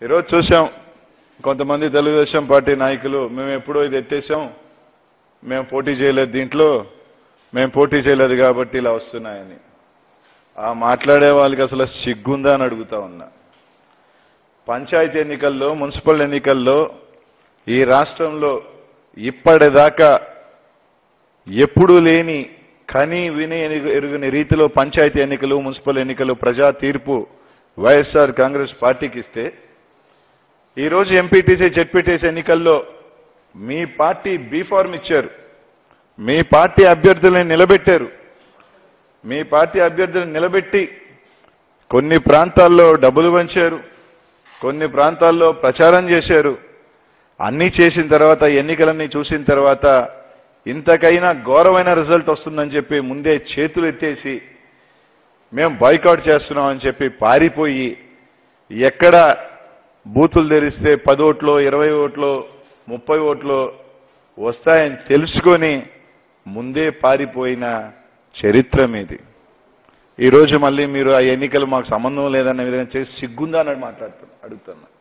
ఈరోజు చూసాం కొంతమంది తెలుగుదేశం పార్టీ నాయకులు మేము ఎప్పుడో ఇది ఎత్తేసాం మేము పోటీ చేయలేదు దీంట్లో మేము పోటీ చేయలేదు కాబట్టి ఇలా వస్తున్నాయని ఆ మాట్లాడే వాళ్ళకి అసలు సిగ్గుందా అని అడుగుతా ఉన్నా పంచాయతీ ఎన్నికల్లో మున్సిపల్ ఎన్నికల్లో ఈ రాష్ట్రంలో ఇప్పటిదాకా ఎప్పుడూ లేని కని విని ఎరుగు- ఎరుగని రీతిలో పంచాయతీ ఎన్నికలు మున్సిపల్ ఎన్నికలు ప్రజా తీర్పు వైఎస్ఆర్ కాంగ్రెస్ పార్టీకి ఇస్తే ఈరోజు ఎంపీటీసీ జెడ్పీటీసీ ఎన్నికల్లో మీ పార్టీ బీఫార్మ్ ఇచ్చారు మీ పార్టీ అభ్యర్థులను నిలబెట్టారు మీ పార్టీ అభ్యర్థులను నిలబెట్టి కొన్ని ప్రాంతాల్లో డబ్బులు పంచారు కొన్ని ప్రాంతాల్లో ప్రచారం చేశారు అన్నీ చేసిన తర్వాత ఎన్నికలన్నీ చూసిన తర్వాత ఇంతకైనా ఘోరమైన రిజల్ట్ వస్తుందని చెప్పి ముందే చేతులు ఎత్తేసి మేము బాయ్కాట్ చేస్తున్నాం అని చెప్పి పారిపోయి ఎక్కడ బూతులు తెరిస్తే పది ఓట్లో ఇరవై ఓట్లో ముప్పై ఓట్లో వస్తాయని తెలుసుకొని ముందే పారిపోయిన చరిత్ర మీది ఈరోజు మళ్ళీ మీరు ఆ ఎన్నికలు మాకు సంబంధం లేదన్న విధంగా చేసి సిగ్గుందా అని మాట్లాడుతున్నా అడుగుతున్నా